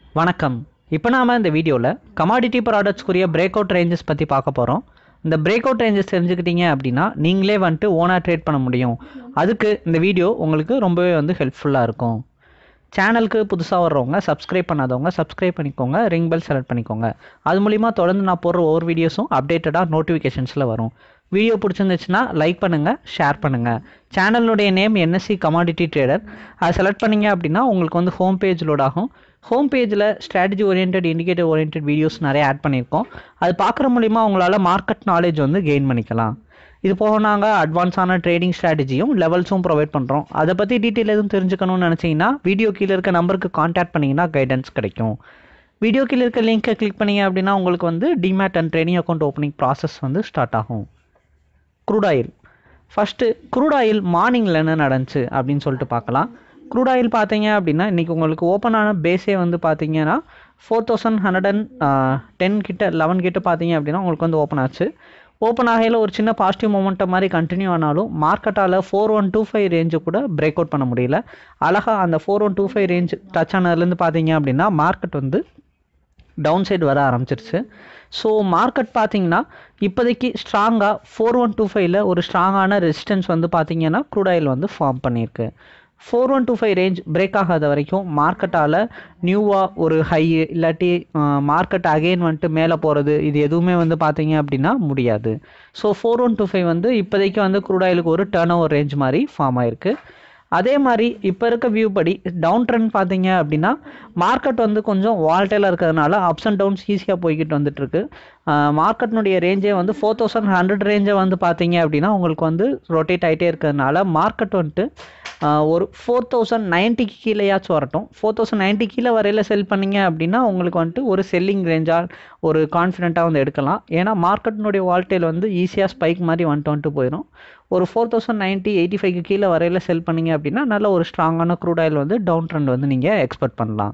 வணக்கம் இப்போ நாம இந்த வீடியோவில் கமாடிட்டி ப்ராடக்ட்ஸ்க்குரிய பிரேக் அவுட் ரேஞ்சஸ் பற்றி பார்க்க போகிறோம் இந்த பிரேக் அவுட் ரேஞ்சஸ் தெரிஞ்சுக்கிட்டீங்க அப்படின்னா நீங்களே வந்துட்டு ஓனாக ட்ரேட் பண்ண முடியும் அதுக்கு இந்த வீடியோ உங்களுக்கு ரொம்பவே வந்து ஹெல்ப்ஃபுல்லாக இருக்கும் சேனலுக்கு புதுசாக வர்றவங்க சப்ஸ்கிரைப் பண்ணாதவங்க சப்ஸ்கிரைப் பண்ணிக்கோங்க ரிங் பெல் செலக்ட் பண்ணிக்கோங்க அது மூலிமா தொடர்ந்து நான் போடுற ஒவ்வொரு வீடியோஸும் அப்டேட்டடாக நோட்டிஃபிகேஷன்ஸில் வரும் வீடியோ பிடிச்சிருந்துச்சுன்னா லைக் பண்ணுங்கள் ஷேர் பண்ணுங்கள் சேனலுடைய நேம் என்எஸ்சி கமாடிட்டி ட்ரேடர் அதை செலக்ட் பண்ணீங்க அப்படின்னா உங்களுக்கு வந்து ஹோம் பேஜ் லோட் ஆகும் ஹோம் பேஜில் strategy orient indicator orient videos நிறைய ஆட் பண்ணியிருக்கோம் அது பார்க்குற மூலிமா உங்களால் மார்க்கெட் நாலேஜ் வந்து கெயின் பண்ணிக்கலாம் இது போக நாங்கள் அட்வான்ஸான ட்ரேடிங் ஸ்ட்ராட்டஜியும் லெவல்ஸும் ப்ரொவைட் பண்ணுறோம் அதை பற்றி டீட்டெயில் எதுவும் தெரிஞ்சுக்கணும்னு நினச்சிங்கன்னா வீடியோ கீழே இருக்க நம்பருக்கு காண்டாக்ட் பண்ணிங்கன்னா கைடன்ஸ் கிடைக்கும் வீடியோ கீழே இருக்க லிங்க்கை கிளிக் பண்ணீங்க அப்படின்னா உங்களுக்கு வந்து demat and trading account opening process வந்து ஸ்டார்ட் ஆகும் crude oil first crude oil மார்னிங்கில் என்ன நடந்துச்சு அப்படின்னு சொல்லிட்டு பார்க்கலாம் க்ரூட் ஆயில் பார்த்தீங்க அப்படின்னா இன்றைக்கி உங்களுக்கு ஓப்பன் ஆன பேஸே வந்து பார்த்தீங்கன்னா four thousand hundred and ten கிட்ட லெவன் கிட்ட பார்த்தீங்க அப்படின்னா உங்களுக்கு வந்து ஓப்பன் ஆச்சு ஓப்பன் ஆகையில் ஒரு சின்ன பாசிட்டிவ் மூமெண்ட்டை மாதிரி கண்டினியூ ஆனாலும் மார்க்கெட்டால் four one two five range கூட பிரேக் அவுட் பண்ண முடியல அழகாக அந்த four one two five range touch ஆனதுலேருந்து பார்த்தீங்க அப்படின்னா மார்க்கெட் வந்து டவுன் சைடு வர ஆரம்பிச்சிருச்சு ஸோ மார்க்கெட் பார்த்தீங்கன்னா இப்போதைக்கு ஸ்ட்ராங்காக ஃபோர் ஒன் டூ ஃபைவ்ல ஒரு ஸ்ட்ராங்கான ரெசிஸ்டன்ஸ் வந்து பார்த்தீங்கன்னா க்ரூட் ஆயில் வந்து ஃபார்ம் பண்ணியிருக்கு four one two five range break ஆகாத வரைக்கும் மார்க்கெட்டால் நியூவாக ஒரு ஹை இல்லாட்டி மார்க்கெட் அகெயின் வந்துட்டு மேலே போகிறது இது எதுவுமே வந்து பார்த்தீங்க அப்படின்னா முடியாது so four one two five வந்து இப்போதைக்கு வந்து க்ரூட் ஆயிலுக்கு ஒரு டேர்ன் ஓவர் ரேஞ்ச் மாதிரி ஃபார்ம் ஆயிருக்கு அதே மாதிரி இப்போ இருக்க வியூ படி டவுன் ட்ரெண்ட் பார்த்தீங்க அப்படின்னா மார்க்கெட் வந்து கொஞ்சம் வால்டைலாக இருக்கிறதுனால அப்ஸ் அண்ட் டவுன்ஸ் ஈஸியாக போய்கிட்டு வந்துட்டுருக்கு மார்க்கெட்னுடைய ரேஞ்சே வந்து ஃபோர் தௌசண்ட் ஹண்ட்ரட் ரேஞ்சை வந்து பார்த்தீங்க அப்படின்னா உங்களுக்கு வந்து ரொட்டேட் ஆகிட்டே இருக்கிறதுனால மார்க்கெட் வந்துட்டு ஒரு ஃபோர் தௌசண்ட் நைன்ட்டிக்கு கீழேயாச்சும் வரட்டும் ஃபோர் தௌசண்ட் நைன்ட்டி கீழே வரையில் செல் பண்ணீங்க அப்படின்னா உங்களுக்கு வந்துட்டு ஒரு செல்லிங் ரேஞ்சாக ஒரு கான்ஃபிடென்ட்டாக வந்து எடுக்கலாம் ஏன்னா மார்க்கெட்டினுடைய வால்டைல் வந்து ஈஸியாக ஸ்பைக் மாதிரி வந்துட்டு வந்துட்டு போயிடும் ஒரு ஃபோர் தௌசண்ட் நைன்ட்டி எயிட்டி ஃபைவ்க்கு கீழே வரையில் செல் பண்ணீங்க அப்படின்னா நல்ல ஒரு ஸ்ட்ராங்கான க்ரூட் ஆயில் வந்து டவுன் ட்ரெண்ட் வந்து நீங்கள் எக்ஸ்பெக்ட் பண்ணலாம்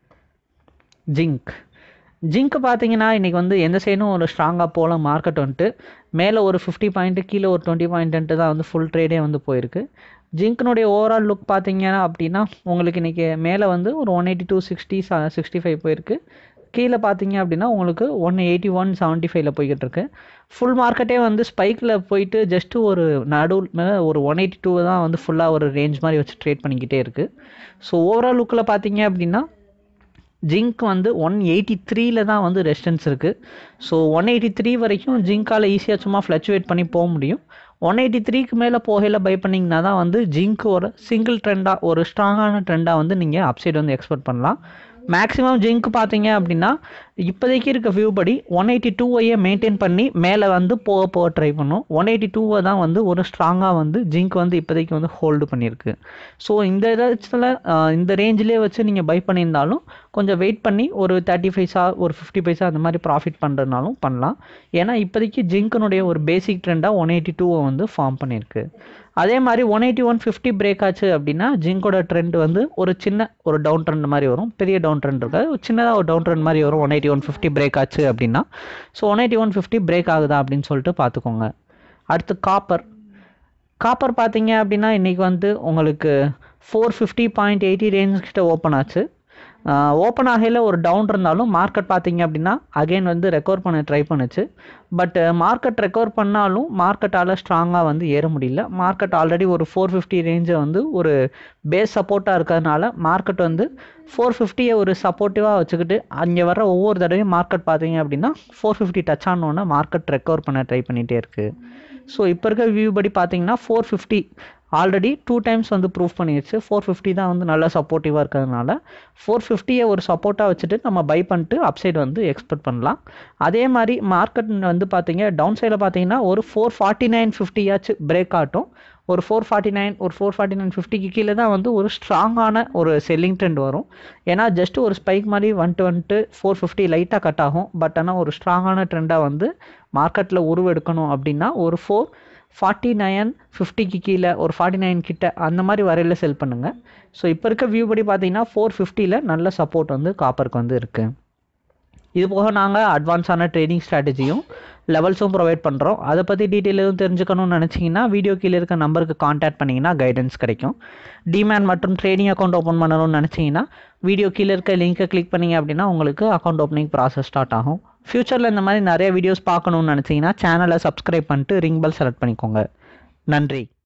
ஜிங்க் ஜிங்க் பார்த்தீங்கன்னா இன்றைக்கி வந்து எந்த சைடும் ஒரு ஸ்ட்ராங்காக போகல மார்க்கெட் வந்துட்டு மேலே ஒரு ஃபிஃப்டி பாயிண்ட்டு கீழே ஒரு டுவெண்ட்டி பாயிண்ட்டு தான் வந்து ஃபுல் ட்ரேடே வந்து போயிருக்கு ஜிங்க்னுடைய ஓவரால் லுக் பார்த்தீங்கன்னா அப்படின்னா உங்களுக்கு இன்றைக்கி மேலே வந்து ஒரு one eighty two sixty sixty five போயிருக்கு கீழே பார்த்தீங்க அப்படின்னா உங்களுக்கு ஒன் எயிட்டி ஒன் செவன்ட்டி ஃபைவ்ல போய்கிட்டு இருக்கு ஃபுல் மார்க்கெட்டே வந்து ஸ்பைக்கில் போயிட்டு ஜஸ்ட்டு ஒரு நடுவில் ஒரு ஒன் எயிட்டி டூ தான் வந்து ஃபுல்லாக ஒரு ரேஞ்ச் மாதிரி வச்சு ட்ரேட் பண்ணிக்கிட்டே இருக்குது ஸோ ஓவரால் லுக்கில் பார்த்தீங்க அப்படின்னா ஜிங்க் வந்து ஒன் எயிட்டி த்ரீல தான் வந்து ரெசிஸ்டன்ஸ் இருக்குது ஸோ ஒன் எயிட்டி த்ரீ வரைக்கும் ஜிங்கால் ஈஸியாக சும்மா ஃப்ளக்சுவேட் பண்ணி போக முடியும் ஒன் எயிட்டி த்ரீக்கு மேலே போகையில் பை பண்ணிங்கன்னா தான் வந்து ஜிங்க் ஒரு சிங்கிள் ட்ரெண்டாக ஒரு ஸ்ட்ராங்கான ட்ரெண்டாக வந்து நீங்கள் அப்சைட் வந்து எக்ஸ்பெக்ட் பண்ணலாம் மேக்ஸிமம் ஜிங்க் பார்த்தீங்க அப்படின்னா இப்போதைக்கு இருக்க வியூ படி ஒன் எயிட்டி டூவையே மெயின்டைன் பண்ணி மேலே வந்து போக போக ட்ரை பண்ணும் ஒன் எயிட்டி டூவை தான் வந்து ஒரு ஸ்ட்ராங்காக வந்து ஜிங்க் வந்து இப்போதைக்கு வந்து ஹோல்டு பண்ணியிருக்கு ஸோ இந்த இடத்துல இந்த ரேஞ்சிலே வச்சு நீங்கள் பை பண்ணியிருந்தாலும் கொஞ்சம் வெயிட் பண்ணி ஒரு தேர்ட்டி பைசா ஒரு ஃபிஃப்டி பைசா அந்த மாதிரி ப்ராஃபிட் பண்ணுறதுனாலும் பண்ணலாம் ஏன்னா இப்போதைக்கு ஜிங்க்கினுடைய ஒரு பேசிக் ட்ரெண்டாக ஒன் எயிட்டி டூவை வந்து ஃபார்ம் பண்ணியிருக்கு அதே மாதிரி one eighty one fifty break ஆச்சு அப்படின்னா ஜிங்கோட ட்ரெண்ட் வந்து ஒரு சின்ன ஒரு டவுன் ட்ரெண்ட் மாதிரி வரும் பெரிய டவுன் ட்ரெண்ட் இருக்காது சின்னதாக ஒரு டவுன் ட்ரெண்ட் மாதிரி வரும் one eighty one fifty break ஆச்சு அப்படின்னா so one eighty one fifty break ஆகுதா அப்படின்னு சொல்லிட்டு பார்த்துக்கோங்க அடுத்து காப்பர் காப்பர் பார்த்தீங்க அப்படின்னா இன்றைக்கி வந்து உங்களுக்கு four fifty point eighty range கிட்ட ஓப்பன் ஆச்சு ஓப்பன் ஆகையில் ஒரு டவுன் இருந்தாலும் மார்க்கெட் பார்த்தீங்க அப்படின்னா அகெயின் வந்து ரெக்கவர் பண்ண ட்ரை பண்ணுச்சு பட் மார்க்கெட் ரெக்கவர் பண்ணாலும் மார்க்கெட்டால் ஸ்ட்ராங்காக வந்து ஏற முடியல மார்க்கெட் ஆல்ரெடி ஒரு ஃபோர் ஃபிஃப்டி ரேஞ்சை வந்து ஒரு பேஸ் சப்போர்ட்டாக இருக்கிறதுனால மார்க்கெட் வந்து ஃபோர் ஃபிஃப்டியை ஒரு சப்போர்ட்டிவாக வச்சுக்கிட்டு அங்கே வர ஒவ்வொரு தடவையும் மார்க்கெட் பார்த்தீங்க அப்படின்னா ஃபோர் ஃபிஃப்டி டச் ஆனோன்னே மார்க்கெட் ரெக்கவர் பண்ண ட்ரை பண்ணிகிட்டே இருக்குது ஸோ இப்போ இருக்க வியூ படி பார்த்தீங்கன்னா four fifty already two times வந்து ப்ரூவ் பண்ணிடுச்சு ஃபோர் ஃபிஃப்டி தான் வந்து நல்லா சப்போர்ட்டிவாக இருக்கிறதுனால ஃபோர் ஃபிஃப்டியை ஒரு சப்போர்ட்டாக வச்சுட்டு நம்ம பை பண்ணிட்டு அப்சைட் வந்து எக்ஸ்பெக்ட் பண்ணலாம் அதே மாதிரி மார்க்கெட் வந்து பார்த்தீங்க டவுன் சைடில் பார்த்தீங்கன்னா ஒரு ஃபோர் ஃபார்ட்டி நைன் ஃபிஃப்டியாச்சு பிரேக் ஆட்டும் ஒரு ஃபோர் ஃபார்ட்டி நைன் ஒரு ஃபோர் ஃபார்ட்டி நைன் ஃபிஃப்டிக்கு கீழே தான் வந்து ஒரு ஸ்ட்ராங்கான ஒரு செல்லிங் ட்ரெண்ட் வரும் ஏன்னா ஜஸ்ட் ஒரு ஸ்பைக் மாதிரி வந்துட்டு வந்துட்டு ஃபோர் ஃபிஃப்டி லைட்டாக கட் ஆகும் பட் ஆனால் ஒரு ஸ்ட்ராங்கான ட்ரெண்டாக வந்து மார்க்கெட்டில் உருவெடுக்கணும் அப்படின்னா ஒரு ஃபோர் ஃபார்ட்டி நைன் ஃபிஃப்டிக்கு கீழே ஒரு ஃபார்ட்டி நைன் கிட்ட அந்த மாதிரி வரையில் செல் பண்ணுங்கள் ஸோ இப்போ இருக்க வியூ படி பார்த்தீங்கன்னா ஃபோர் ஃபிஃப்டியில் நல்ல சப்போர்ட் வந்து காப்பருக்கு வந்து இருக்குது இது போக நாங்கள் அட்வான்ஸான ட்ரேடிங் ஸ்ட்ராட்டஜியும் லெவல்ஸும் ப்ரொவைட் பண்ணுறோம் அதை பற்றி டீட்டெயில் எதுவும் தெரிஞ்சுக்கணும்னு நினச்சிங்கன்னா வீடியோ கீழே இருக்க நம்பருக்கு காண்டாக்ட் பண்ணிங்கன்னா கைடன்ஸ் கிடைக்கும் டிமேன் மற்றும் ட்ரேடிங் அக்கௌண்ட் ஓப்பன் பண்ணணும்னு நினச்சிங்கன்னா வீடியோ கீழே இருக்க லிங்க்கை கிளிக் பண்ணிங்க அப்படின்னா உங்களுக்கு அக்கௌண்ட் ஓப்பனிங் ப்ராசஸ் ஸ்டார்ட் ஆகும் ஃப்யூச்சரில் இந்த மாதிரி நிறைய வீடியோஸ் பார்க்கணும்னு நினச்சிங்கன்னா சேனலை சப்ஸ்கிரைப் பண்ணிட்டு ரிங் பெல் செலக்ட் பண்ணிக்கோங்க நன்றி